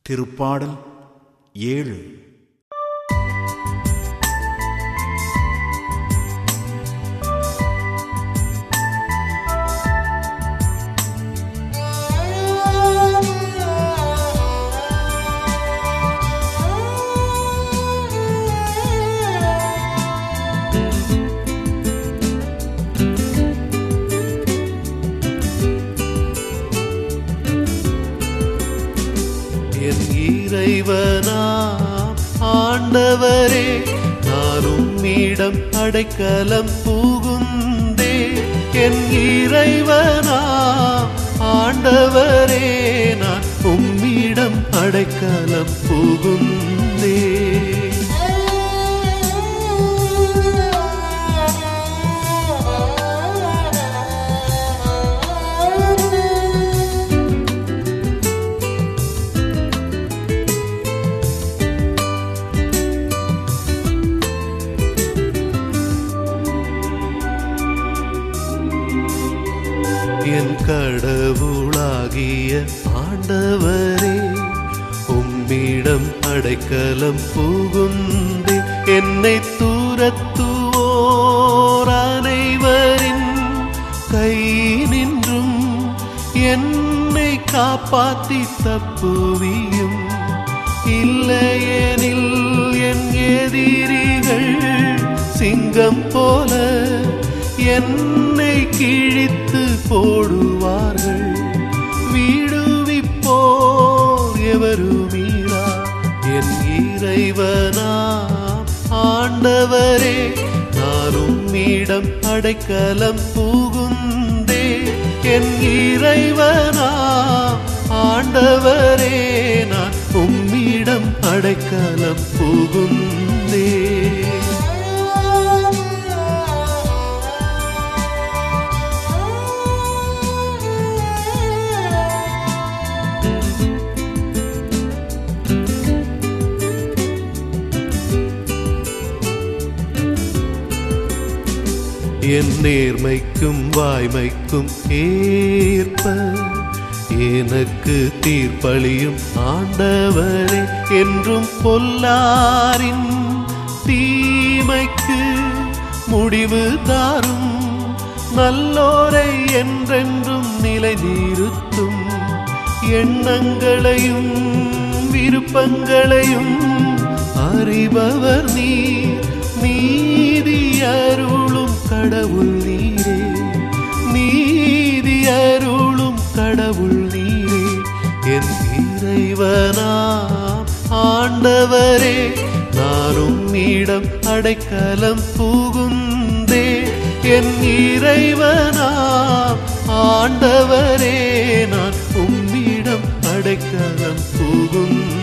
திருப்பாடல் ஏழு என் இறைவனாம் ஆண்டவரே நான் உம்மிடம் அடைக்கலம் புகுந்தே என் இறைவனாம் ஆண்டவரே நான் உம்மிடம் அடைக்கலம் புகுந்தே என் கடவுளாகிய ஆண்டவரே உம்மிடம் அடைக்கலம் புகுந்தே என்னை தூரத்துவோர் அனைவரின் கை நின்றும் என்னை காப்பாத்தி தப்புவியும் இல்லையெனில் என் எதிரிகள் சிங்கம் போல என்னை கிழித்து போடுவார்கள் வீடுவிப்போர் எவருமீரா என் இறைவனாம் ஆண்டவரே நான் உம்மிடம் அடைக்கலம் புகுந்தே என் இறைவனாம் ஆண்டவரே நான் உம்மிடம் அடைக்கலம் புகுந்தே என் நேர்மைக்கும் வாய்மைக்கும் ஏற்ப எனக்கு தீர்ப்பளியும் ஆண்டவரே என்றும் பொல்லாரின் தீமைக்கு முடிவு தாரும் நல்லோரை என்றென்றும் நிலை நிறுத்தும் எண்ணங்களையும் விருப்பங்களையும் அறிபவர் நீர் நீதி அருளும் கடவுள் நீரே நீதி அருளும் கடவுள் நீரே என் இறைவனாம் ஆண்டவரே நானும் இடம் அடைக்கலம் புகுந்தே என் இறைவனாம் ஆண்டவரே நான் உம்மிடம் அடைக்கலம் புகுந்தே